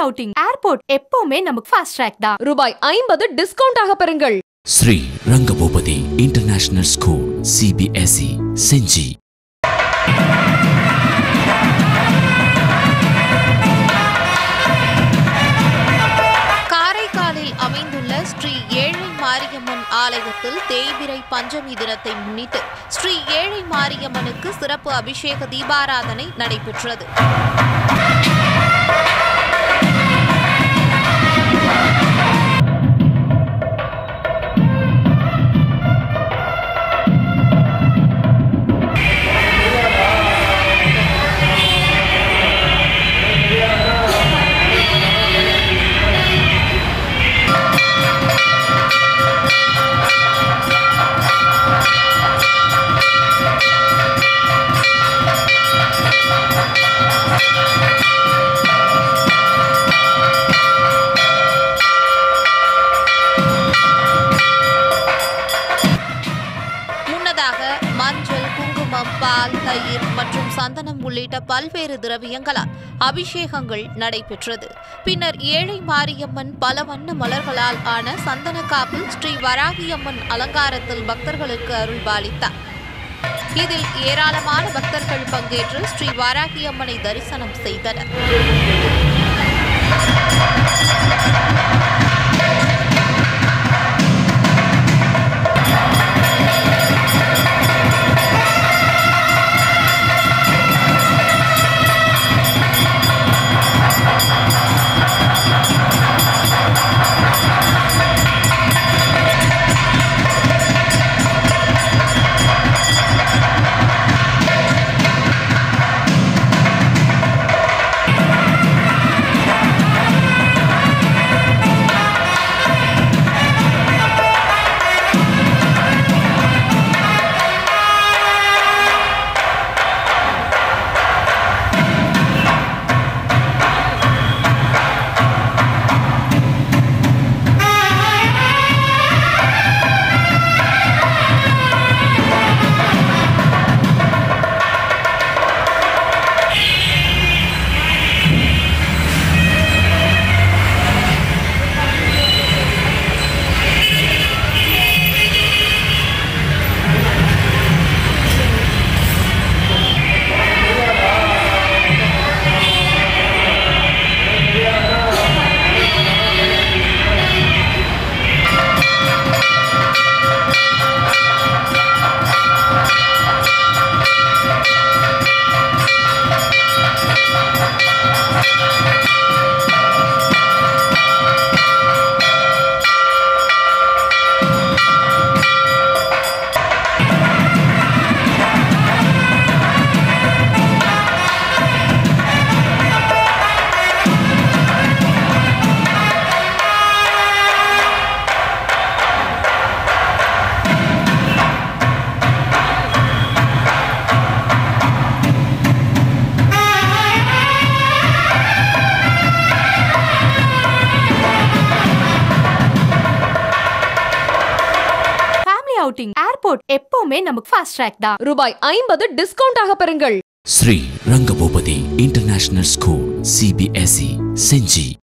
outing airport எப்பவுமே நமக்கு fast track தான் ரூபாய் ஐம்பது டிஸ்கவுண்ட் ஆக பெறுங்கள் Sri Rangabupathi international school CBSE Gingee காரைக்காலில் அமைந்துள்ள ஸ்ரீ ஏழை மாரியம்மன் ஆலயத்தில் தேய்பிறை பஞ்சமி தினத்தை முன்னிட்டு ஸ்ரீ ஏழை மாரியம்மனுக்கு சிறப்பு அபிஷேக தீபாராதனை நடைபெற்றது முன்னதாக மஞ்சள் குங்குமம் பால் தயிர் மற்றும் சந்தனம் உள்ளிட்ட பல்வேறு திரவியங்களால் அபிஷேகங்கள் நடைபெற்றது பின்னர் ஏழை மாரியம்மன் பல வண்ண மலர்களால் ஆன சந்தன காப்பில் ஸ்ரீ வராகியம்மன் அலங்காரத்தில் பக்தர்களுக்கு அருள்பாலித்தார் இதில் ஏராளமான பக்தர்கள் பங்கேற்று ஸ்ரீ வாராகியம்மனை தரிசனம் செய்தனர் ஃபேமிலி அவுட்டிங் ஏர்போர்ட் எப்பவுமே நமக்கு ஃபாஸ்ட் ட்ராக் தான் ரூபாய் ஐம்பது டிஸ்கவுண்ட் ஆக பெறுங்கள் Sri Rangabupathi international school CBSE செஞ்சி